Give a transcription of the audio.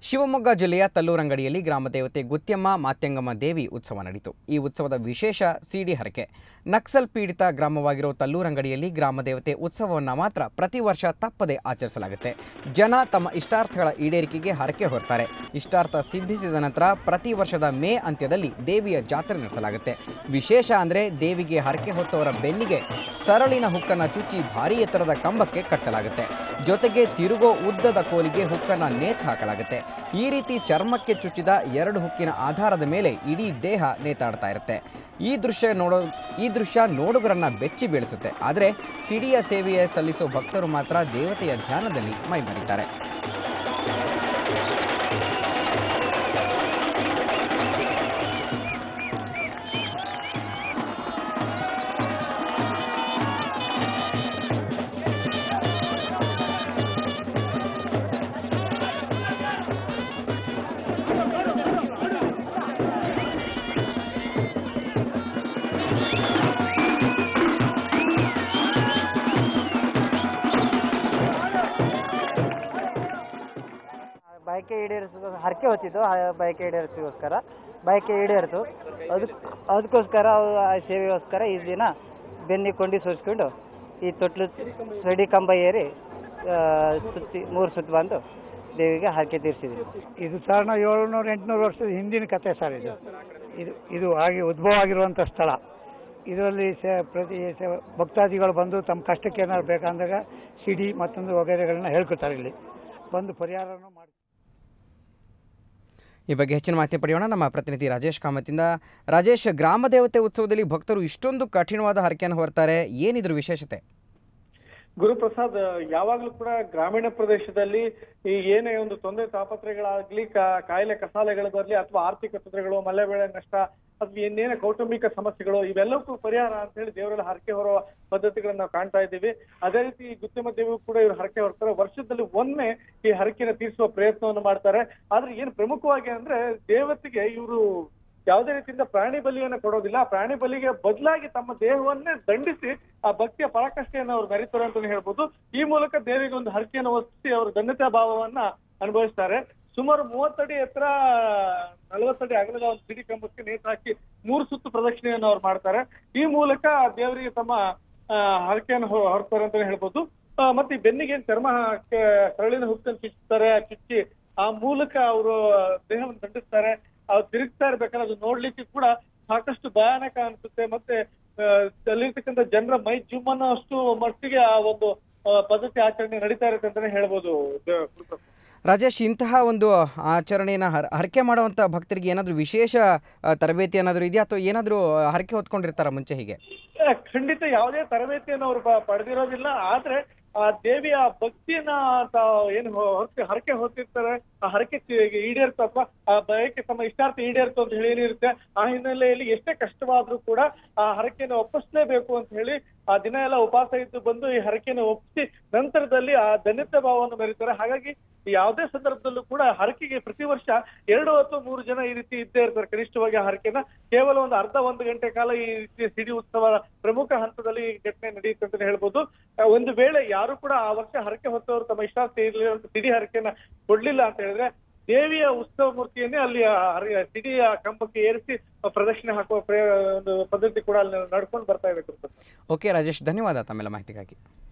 ಶಿವಮೊಗ್ಗ ಜಿಲ್ಲೆಯ ತಲ್ಲೂರಂಗಡಿಯಲ್ಲಿ ಗ್ರಾಮ ದೇವತೆ ಗುತ್ಯಮ್ಮ ಮಾತ್ಯಂಗಮ್ಮ ದೇವಿ ಉತ್ಸವ ನಡೆಯಿತು ಈ ಉತ್ಸವದ ವಿಶೇಷ ಸಿಡಿ ಹರಕೆ ನಕ್ಸಲ್ ಪೀಡಿತ ಗ್ರಾಮವಾಗಿರೋ ತಲ್ಲೂರಂಗಡಿಯಲ್ಲಿ ಗ್ರಾಮ ದೇವತೆ ಉತ್ಸವವನ್ನು ಮಾತ್ರ ಪ್ರತಿ ವರ್ಷ ತಪ್ಪದೆ ಆಚರಿಸಲಾಗುತ್ತೆ ಜನ ತಮ್ಮ ಇಷ್ಟಾರ್ಥಗಳ ಈಡೇರಿಕೆಗೆ ಹರಕೆ ಹೊರ್ತಾರೆ ಇಷ್ಟಾರ್ಥ ಸಿದ್ಧಿಸಿದ ನಂತರ ಪ್ರತಿ ವರ್ಷದ ಮೇ ಅಂತ್ಯದಲ್ಲಿ ದೇವಿಯ ಜಾತ್ರೆ ನಡೆಸಲಾಗುತ್ತೆ ವಿಶೇಷ ಅಂದರೆ ದೇವಿಗೆ ಹರಕೆ ಹೊತ್ತವರ ಬೆನ್ನಿಗೆ ಸರಳಿನ ಹುಕ್ಕನ್ನು ಚುಚ್ಚಿ ಭಾರೀ ಎತ್ತರದ ಕಂಬಕ್ಕೆ ಕಟ್ಟಲಾಗುತ್ತೆ ಜೊತೆಗೆ ತಿರುಗೋ ಉದ್ದದ ಕೋಲಿಗೆ ಹುಕ್ಕನ್ನು ನೇತು ಹಾಕಲಾಗುತ್ತೆ ಈ ರೀತಿ ಚರ್ಮಕ್ಕೆ ಚುಚ್ಚಿದ ಎರಡು ಹುಕ್ಕಿನ ಆಧಾರದ ಮೇಲೆ ಇಡೀ ದೇಹ ನೇತಾಡ್ತಾ ಇರುತ್ತೆ ಈ ದೃಶ್ಯ ನೋಡೋ ಈ ದೃಶ್ಯ ನೋಡುಗರನ್ನ ಬೆಚ್ಚಿ ಬೀಳಿಸುತ್ತೆ ಆದರೆ ಸಿಡಿಯ ಸೇವೆಯ ಸಲ್ಲಿಸೋ ಭಕ್ತರು ಮಾತ್ರ ದೇವತೆಯ ಧ್ಯಾನದಲ್ಲಿ ಮೈಮರಿತಾರೆ ಬಯಕೆ ಈಡೇರಿಸೋ ಹರಕೆ ಹೊತ್ತಿದ್ದು ಆ ಬಯಕೆ ಈಡೇರಿಸೋಸ್ಕರ ಬಯಕೆ ಈಡೇರಿತು ಅದಕ್ಕೆ ಅದಕ್ಕೋಸ್ಕರ ಅವ್ರು ಆ ಸೇವೆಗೋಸ್ಕರ ಈ ದಿನ ಬೆನ್ನಿಗೆ ಕೊಂಡಿ ಸೋಸ್ಕೊಂಡು ಈ ತೊಟ್ಲು ಸಡಿ ಕಂಬ ಏರಿ ಆ, ಸುತ್ತಿ ಮೂರು ಸುತ್ತು ಬಂದು ದೇವಿಗೆ ಹರಕೆ ತೀರಿಸಿದ್ವಿ ಇದು ಸಾಧಾರಣ ಏಳ್ನೂರು ಎಂಟುನೂರು ವರ್ಷದ ಹಿಂದಿನ ಕತೆ ಸರ್ ಇದು ಇದು ಇದು ಆಗಿ ಉದ್ಭವ ಆಗಿರುವಂಥ ಸ್ಥಳ ಇದರಲ್ಲಿ ಸ ಪ್ರತಿ ಸ- ಭಕ್ತಾದಿಗಳು ಬಂದು ತಮ್ಮ ಕಷ್ಟಕ್ಕೆ ಏನಾದ್ರು ಬೇಕಂದಾಗ ಸಿಡಿ ಮತ್ತೊಂದು ವಗೈರೆಗಳನ್ನ ಹೇಳ್ಕೊತಾರೆ ಇಲ್ಲಿ ಬಂದು ಪರಿಹಾರನೂ ಮಾಡಿ ಈ ಬಗ್ಗೆ ಹೆಚ್ಚಿನ ಮಾಹಿತಿ ಪಡೆಯೋಣ ನಮ್ಮ ಪ್ರತಿನಿಧಿ ರಾಜೇಶ್ ಕಾಮತಿಂದ ರಾಜೇಶ್ ಗ್ರಾಮ ದೇವತೆ ಉತ್ಸವದಲ್ಲಿ ಭಕ್ತರು ಇಷ್ಟೊಂದು ಕಠಿಣವಾದ ಹರಕೆಯನ್ನು ಹೊರ್ತಾರೆ ಏನಿದ್ರ ವಿಶೇಷತೆ ಗುರುಪ್ರಸಾದ್ ಯಾವಾಗ್ಲೂ ಕೂಡ ಗ್ರಾಮೀಣ ಪ್ರದೇಶದಲ್ಲಿ ಈ ಏನೇ ಒಂದು ತೊಂದರೆ ತಾಪತ್ರೆಗಳಾಗ್ಲಿ ಕಾ- ಕಾಯಿಲೆ ಕಸಾಲೆಗಳು ಬರಲಿ ಅಥವಾ ಆರ್ಥಿಕ ತೊಂದರೆಗಳು ಮಳೆ ಬೆಳೆ ನಷ್ಟ ಅಥವಾ ಇನ್ನೇನೇ ಕೌಟುಂಬಿಕ ಸಮಸ್ಯೆಗಳು ಇವೆಲ್ಲಕ್ಕೂ ಪರಿಹಾರ ಅಂತ ಹೇಳಿ ದೇವರಲ್ಲಿ ಹರಕೆ ಹೊರುವ ಪದ್ಧತಿಗಳನ್ನ ನಾವು ಕಾಣ್ತಾ ಇದ್ದೀವಿ ಅದೇ ರೀತಿ ಈ ಗುತ್ತಿಮ ದೇವಿ ಕೂಡ ಇವರು ಹರಕೆ ಹೊರ್ತಾರೆ ವರ್ಷದಲ್ಲಿ ಒಮ್ಮೆ ಈ ಹರಕೆನ ತೀರಿಸುವ ಪ್ರಯತ್ನವನ್ನು ಮಾಡ್ತಾರೆ ಆದ್ರೆ ಏನು ಪ್ರಮುಖವಾಗಿ ಅಂದ್ರೆ ದೇವತೆಗೆ ಇವರು ಯಾವುದೇ ರೀತಿಯಿಂದ ಪ್ರಾಣಿ ಬಲಿಯನ್ನ ಕೊಡೋದಿಲ್ಲ ಆ ಪ್ರಾಣಿ ಬಲಿಗೆ ಬದಲಾಗಿ ತಮ್ಮ ದೇಹವನ್ನೇ ದಂಡಿಸಿ ಆ ಭಕ್ತಿಯ ಪರಾಕಾಷ್ಠೆಯನ್ನು ಅವ್ರು ಮೆರೀತಾರೆ ಅಂತಾನೆ ಹೇಳ್ಬೋದು ಈ ಮೂಲಕ ದೇವಿಗೆ ಒಂದು ಹರಕೆಯನ್ನು ಒತ್ತಿಸಿ ಅವರು ಧನ್ಯತಾ ಭಾವವನ್ನ ಅನುಭವಿಸ್ತಾರೆ ಸುಮಾರು ಮೂವತ್ತಡಿ ಎತ್ತರ ನಲವತ್ತಡಿ ಅಗಲದ ಒಂದು ಸಿಡಿ ಕಂಬಕ್ಕೆ ನೇತು ಹಾಕಿ ಮೂರು ಸುತ್ತು ಪ್ರದಕ್ಷಿಣೆಯನ್ನು ಅವ್ರು ಮಾಡ್ತಾರೆ ಈ ಮೂಲಕ ದೇವರಿಗೆ ತಮ್ಮ ಆ, ಹರಕೆಯನ್ನು ಹೊ- ಹೊರ್ತಾರೆ ಅಂತಾನೆ ಹೇಳ್ಬೋದು ಆ, ಮತ್ತೆ ಈ ಬೆನ್ನಿಗೆ ಏನ್ ಚರ್ಮ ಹಾಕಿ ಸರಳಿನ ಹುಕ್ಕನ್ನು ಚುಚ್ಚುತ್ತಾರೆ ಆ ಚುಚ್ಚಿ ಆ ಮೂಲಕ ಅವರು ದೇಹವನ್ನು ದಂಡಿಸ್ತಾರೆ ಅವ್ರು ತಿರುಗ್ತಾ ಇರ್ಬೇಕಾದ್ರೆ ಅದು ನೋಡ್ಲಿಕ್ಕೆ ಕೂಡ ಸಾಕಷ್ಟು ಭಯಾನಕ ಅನ್ಸುತ್ತೆ ಮತ್ತೆ ಆ, ಅಲ್ಲಿರ್ತಕ್ಕಂಥ ಜನರ ಮೈ ಜುಮ್ ಅನ್ನೋ ಅಷ್ಟು ಮಟ್ಟಿಗೆ ಆ ಒಂದು ಆ, ಪದ್ಧತಿ ಆಚರಣೆ ನಡೀತಾ ಇರುತ್ತೆ ಅಂತಾನೆ ಹೇಳ್ಬೋದು ದ- ಗುರುಪ್ರಸಾದ್. ರಾಜೇಶ್ ಇಂತಹ ಒಂದು ಆಚರಣೆಯನ್ನು ಹರ ಹರಕೆ ಮಾಡುವಂಥ ಭಕ್ತರಿಗೆ ಏನಾದರೂ ವಿಶೇಷ ಆ, ತರಬೇತಿ ಏನಾದರೂ ಇದೆಯಾ ಅಥವಾ ಏನಾದರೂ ಹರಕೆ ಹೊತ್ಕೊಂಡಿರ್ತಾರ ಮುಂಚೆ ಹೀಗೆ ಏ, ಖಂಡಿತ ಯಾವುದೇ ತರಬೇತಿಯನ್ನು ಅವರು ಪ- ಪಡೆದಿರೋದಿಲ್ಲ ಆದ್ರೆ ಆ ದೇವಿಯ ಭಕ್ತಿಯನ್ನ ತಾವು ಏನು ಹೊ- ಹೊರ್ತಿ ಹರಕೆ ಹೊತ್ತಿರ್ತಾರೆ ಆ ಹರಕೆ ತಿ- ಈಡೇರ್ತು ಅಥವಾ ಆ ಬಯಕೆ ತಮ್ಮ ಇಷ್ಟಾರ್ಥ ಈಡೇರ್ತು ಅಂತ ಹೇಳಿ ಏನಿರುತ್ತೆ ಆ ಹಿನ್ನೆಲೆಯಲ್ಲಿ ಎಷ್ಟೇ ಕಷ್ಟವಾದ್ರೂ ಕೂಡ ಆ ಹರಕೆಯನ್ನು ಒಪ್ಪಿಸ್ಲೇಬೇಕು ಅಂತ ಹೇಳಿ ಆ ದಿನ ಎಲ್ಲ ಉಪವಾಸ ಇದ್ದು ಬಂದು ಈ ಹರಕೆಯನ್ನು ಒಪ್ಪಿಸಿ ನಂತರದಲ್ಲಿ ಆ ಧನ್ಯತೆ ಭಾವವನ್ನು ಮೆರೀತಾರೆ ಹಾಗಾಗಿ ಯಾವುದೇ ಸಂದರ್ಭದಲ್ಲೂ ಕೂಡ ಹರಕೆಗೆ ಪ್ರತಿ ವರ್ಷ ಎರಡು ಅಥವಾ ಮೂರು ಜನ ಈ ರೀತಿ ಇದ್ದೇ ಇರ್ತಾರೆ ಕನಿಷ್ಠವಾಗಿ ಆ ಹರಕೆನ ಕೇವಲ ಒಂದು ಅರ್ಧ ಒಂದು ಗಂಟೆ ಕಾಲ ಈ ರೀತಿ ಸಿಡಿ ಉತ್ಸವ ಪ್ರಮುಖ ಹಂತದಲ್ಲಿ ಈ ಘಟನೆ ನಡೆಯುತ್ತೆ ಅಂತ ಹೇಳ್ಬೋದು ಆ, ಒಂದು ವೇಳೆ ಯಾರು ಕೂಡ ಆ ವರ್ಷ ಹರಕೆ ಹೊತ್ತವರು ತಮ್ಮ ಇಷ್ಟಾರ್ಥ ಇರಲಿಲ್ಲ ಸಿಡಿ ಹರಕೆನ ಕೊಡ್ಲಿಲ್ಲ ಅಂತ ಹೇಳಿದ್ರೆ ದೇವಿಯ ಉತ್ಸವ ಮೂರ್ತಿಯನ್ನೇ ಅಲ್ಲಿ ಆ ಹರ- ಸಿಡಿಯ ಕಂಬಕ್ಕೆ ಏರಿಸಿ ಪ್ರದಕ್ಷಿಣೆ ಹಾಕುವ ಪ್ರಯ- ಒಂದು ಪದ್ಧತಿ ಕೂಡ ಅಲ್ಲಿ ನಡ್ಕೊಂಡು ಬರ್ತಾ ಇದೆ ಗುರುಪ್ರಸಾದ್. ಓಕೆ ರಾಜೇಶ್ ಧನ್ಯವಾದ ತಮ್ಮೆಲ್ಲ ಮಾಹಿತಿಗಾಗಿ